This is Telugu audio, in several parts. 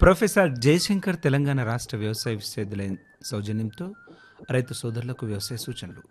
ప్రొఫెసర్ జయశంకర్ తెలంగాణ రాష్ట్ర వ్యవసాయ విశ్వవిద్యాలయం సౌజన్యంతో రైతు సోదరులకు వ్యవసాయ సూచనలు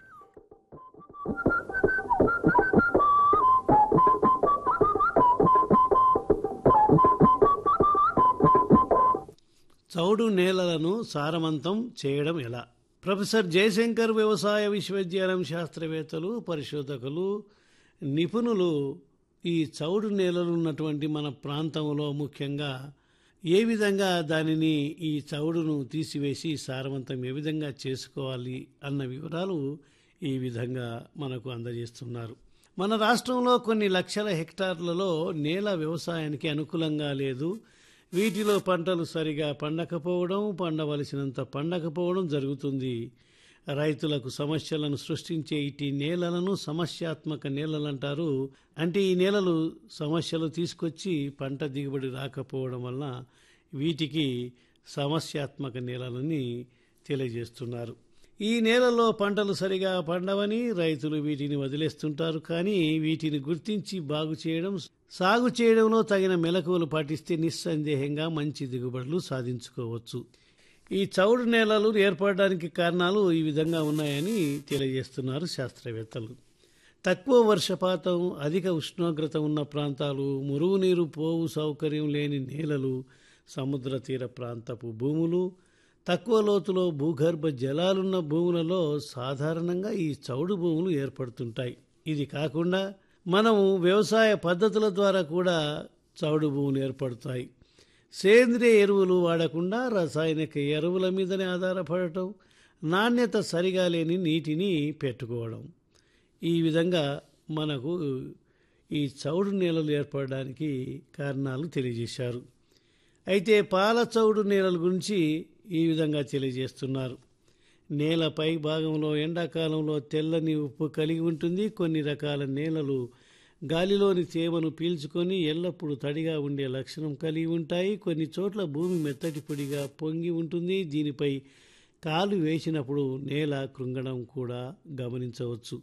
చౌడు నేలలను సారవంతం చేయడం ఎలా ప్రొఫెసర్ జయశంకర్ వ్యవసాయ విశ్వవిద్యాలయం శాస్త్రవేత్తలు పరిశోధకులు నిపుణులు ఈ చౌడు నేలలు ఉన్నటువంటి మన ప్రాంతంలో ముఖ్యంగా ఏ విధంగా దానిని ఈ చౌడును తీసివేసి సారవంతం ఏ విధంగా చేసుకోవాలి అన్న వివరాలు ఈ విధంగా మనకు అందజేస్తున్నారు మన రాష్ట్రంలో కొన్ని లక్షల హెక్టార్లలో నేల వ్యవసాయానికి అనుకూలంగా లేదు వీటిలో పంటలు సరిగా పండకపోవడం పండవలసినంత పండకపోవడం జరుగుతుంది రైతులకు సమస్యలను సృష్టించే ఇటు నేలలను సమస్యాత్మక నేలలు అంటారు అంటే ఈ నేలలు సమస్యలు తీసుకొచ్చి పంట దిగుబడి రాకపోవడం వలన వీటికి సమస్యాత్మక నేలలని తెలియజేస్తున్నారు ఈ నేలలో పంటలు సరిగా పండవని రైతులు వీటిని వదిలేస్తుంటారు కానీ వీటిని గుర్తించి బాగు చేయడం సాగు చేయడంలో తగిన మెలకువలు పాటిస్తే నిస్సందేహంగా మంచి దిగుబడులు సాధించుకోవచ్చు ఈ చౌడు నేలలు ఏర్పడడానికి కారణాలు ఈ విధంగా ఉన్నాయని తెలియజేస్తున్నారు శాస్త్రవేత్తలు తక్కువ వర్షపాతం అధిక ఉష్ణోగ్రత ఉన్న ప్రాంతాలు మురుగునీరు పోవు సౌకర్యం లేని నేలలు సముద్ర తీర ప్రాంతపు భూములు తక్కువ లోతులో భూగర్భ జలాలున్న భూములలో సాధారణంగా ఈ చౌడు భూములు ఏర్పడుతుంటాయి ఇది కాకుండా మనము వ్యవసాయ పద్ధతుల ద్వారా కూడా చౌడు భూములు ఏర్పడతాయి సేంద్రియ ఎరువులు వాడకుండా రసాయనిక ఎరువుల మీదనే ఆధారపడటం నాణ్యత సరిగా లేని నీటిని పెట్టుకోవడం ఈ విధంగా మనకు ఈ చౌడు నేలలు ఏర్పడడానికి కారణాలు తెలియజేశారు అయితే పాల చౌడు నేలల గురించి ఈ విధంగా తెలియజేస్తున్నారు నేల పై భాగంలో ఎండాకాలంలో తెల్లని ఉప్పు కలిగి ఉంటుంది కొన్ని రకాల నేలలు గాలిలోని తేమను పీల్చుకొని ఎల్లప్పుడూ తడిగా ఉండే లక్షణం కలిగి ఉంటాయి కొన్ని చోట్ల భూమి మెత్తటి పొడిగా పొంగి ఉంటుంది దీనిపై కాలు వేసినప్పుడు నేల కృంగడం కూడా గమనించవచ్చు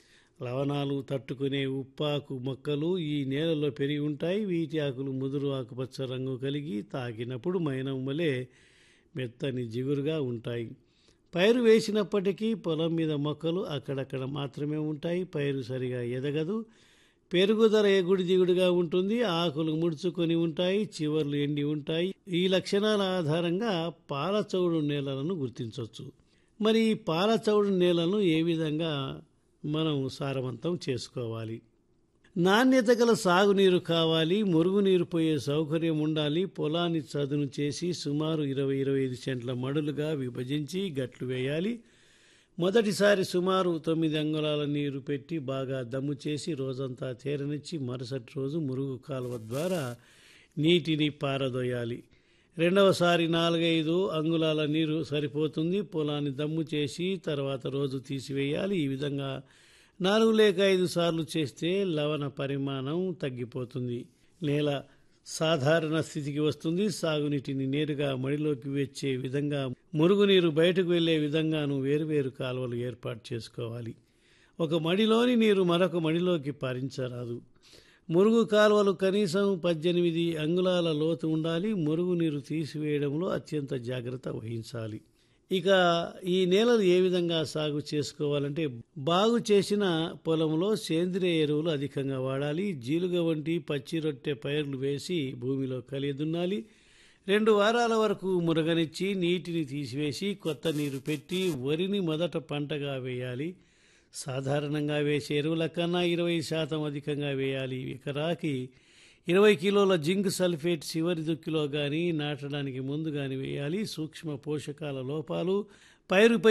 లవణాలు తట్టుకునే ఉప్పాకు మొక్కలు ఈ నేలలో పెరిగి ఉంటాయి వీటి ఆకులు ముదురు ఆకుపచ్చ రంగు కలిగి తాకినప్పుడు మైనం వలె మెత్తని జిగురుగా ఉంటాయి పైరు వేసినప్పటికీ పొలం మీద మొక్కలు అక్కడక్కడ మాత్రమే ఉంటాయి పైరు సరిగా ఎదగదు పెరుగుదల ఎగుడు దిగుడుగా ఉంటుంది ఆకులు ముడుచుకొని ఉంటాయి చివర్లు ఎండి ఉంటాయి ఈ లక్షణాల ఆధారంగా పాలచౌడు నేలలను గుర్తించవచ్చు మరి ఈ పాలచౌడు నేలను ఏ విధంగా మనం సారవంతం చేసుకోవాలి నాణ్యత గల సాగునీరు కావాలి మురుగునీరు పోయే సౌకర్యం ఉండాలి పొలాన్ని చదును చేసి సుమారు ఇరవై ఇరవై ఐదు సెంట్ల మడులుగా విభజించి గట్లు వేయాలి మొదటిసారి సుమారు తొమ్మిది అంగుళాల నీరు పెట్టి బాగా దమ్ము చేసి రోజంతా తేరనిచ్చి మరుసటి రోజు మురుగు కాలువ ద్వారా నీటిని పారదోయాలి రెండవసారి నాలుగైదు అంగుళాల నీరు సరిపోతుంది పొలాన్ని దమ్ము చేసి తర్వాత రోజు తీసివేయాలి ఈ విధంగా నాలుగు లేక ఐదు సార్లు చేస్తే లవణ పరిమాణం తగ్గిపోతుంది నేల సాధారణ స్థితికి వస్తుంది సాగునీటిని నేరుగా మడిలోకి వచ్చే విధంగా మురుగునీరు బయటకు వెళ్లే విధంగాను వేరువేరు కాలువలు ఏర్పాటు చేసుకోవాలి ఒక మడిలోని నీరు మరొక మడిలోకి పారించరాదు మురుగు కాలువలు కనీసం పద్దెనిమిది అంగుళాల లోతు ఉండాలి మురుగు నీరు తీసివేయడంలో అత్యంత జాగ్రత్త వహించాలి ఇక ఈ నేలలు ఏ విధంగా సాగు చేసుకోవాలంటే బాగు చేసిన పొలంలో సేంద్రియ ఎరువులు అధికంగా వాడాలి జీలుగ వంటి పచ్చి రొట్టె పైర్లు వేసి భూమిలో కలియదున్నాలి రెండు వారాల వరకు మురగనిచ్చి నీటిని తీసివేసి కొత్త నీరు పెట్టి వరిని మొదట పంటగా వేయాలి సాధారణంగా వేసే ఎరువుల కన్నా ఇరవై శాతం అధికంగా వేయాలి ఎకరాకి ఇరవై కిలోల జింక్ సల్ఫేట్ చివరి దుక్కిలో కానీ నాటడానికి ముందు కానీ వేయాలి సూక్ష్మ పోషకాల లోపాలు పైరుపై